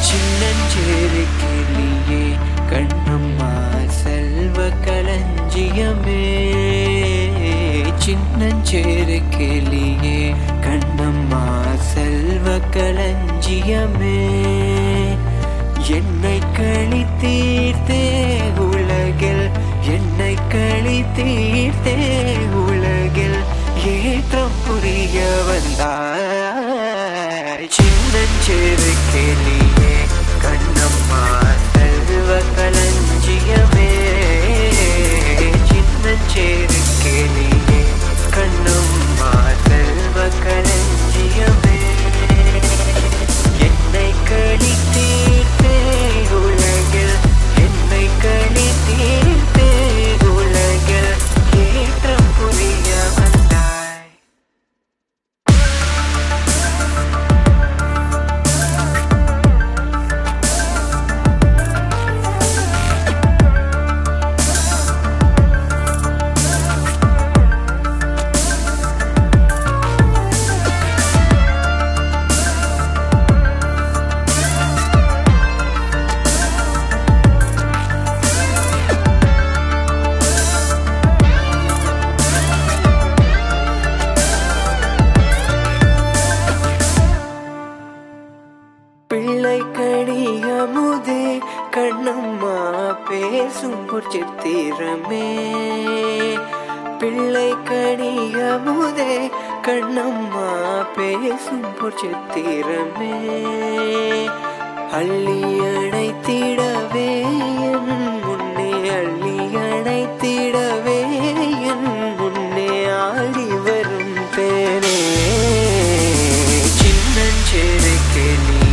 சின்னஞ்சிறு கிளியே கண்ணம்மா செல்வ களஞ்சியமே சின்னஞ்சிறு கிளியே கண்ணம்மா செல்வ களஞ்சியமே என்னை களி தீர்த்தே உலகில் என்னை களி தீர்த்தே உலகில் ஏற்றம் புரிய வந்தாய் சின்னஞ்சிறு கிளியே கண்ணம்மா செல்வ களஞ்சியமே சின்னஞ்சிறு கிளியே கண்ணம்மா செல்வ களஞ்சியமே என்னை களி தீர்த்தே உலகில் என்னை களி தீர்த்தே உலகில் ஏற்றம் புரிய வந்தாய் பிள்ளை கடியமுதே கண்ணம்மா பேசும் சித்திரமே பிள்ளை கடியமுதே கண்ணம்மா பேசும் சித்திரமே அள்ளி அணைத்திடவே என் முன்னே அள்ளி அணைத்திடவே என் முன்னே ஆடி வரும் தேனே சின்னஞ்சிறு கிளி